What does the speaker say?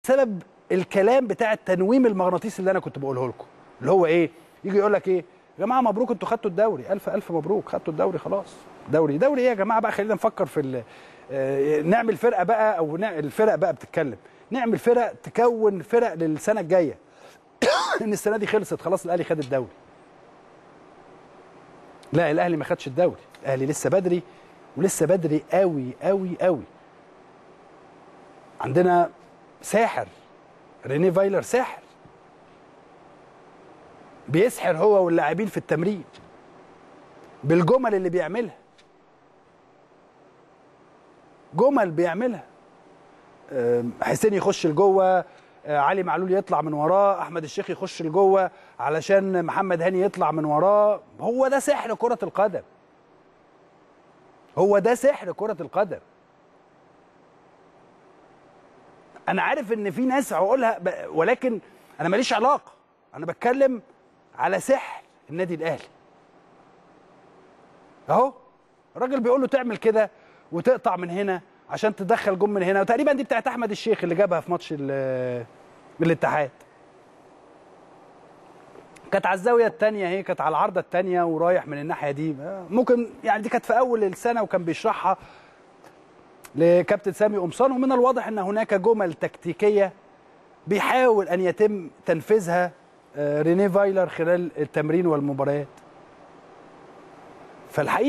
بسبب الكلام بتاع التنويم المغناطيسي اللي انا كنت بقوله لكم اللي هو ايه يجي يقول لك ايه يا جماعه مبروك انتوا خدتوا الدوري الف الف مبروك خدتوا الدوري خلاص دوري دوري ايه يا جماعه بقى خلينا نفكر في ال- آه، نعمل فرقه بقى او نع- الفرق بقى بتتكلم نعمل فرق تكون فرق للسنه الجايه ان السنه دي خلصت خلاص الاهلي خد الدوري لا الاهلي ما خدش الدوري الاهلي لسه بدري ولسه بدري قوي قوي قوي عندنا ساحر ريني فايلر ساحر بيسحر هو واللاعبين في التمرين بالجمل اللي بيعملها جمل بيعملها آم، حسين يخش لجوه آه، علي معلول يطلع من وراه احمد الشيخ يخش لجوه علشان محمد هاني يطلع من وراه هو ده سحر كرة القدم هو ده سحر كرة القدم انا عارف ان في ناس عقولها ب... ولكن انا ماليش علاقه انا بتكلم على سحر النادي الاهلي اهو الراجل بيقول له تعمل كده وتقطع من هنا عشان تدخل جون من هنا وتقريبا دي بتاعت احمد الشيخ اللي جابها في ماتش ال- الاتحاد كانت على الزاويه الثانيه هي كانت على العارضه الثانيه ورايح من الناحيه دي ممكن يعني دي كانت في اول السنه وكان بيشرحها لكابتن سامي قمصان ومن الواضح ان هناك جمل تكتيكيه بيحاول ان يتم تنفيذها آه، رينيه فايلر خلال التمرين والمباريات فالحقيقه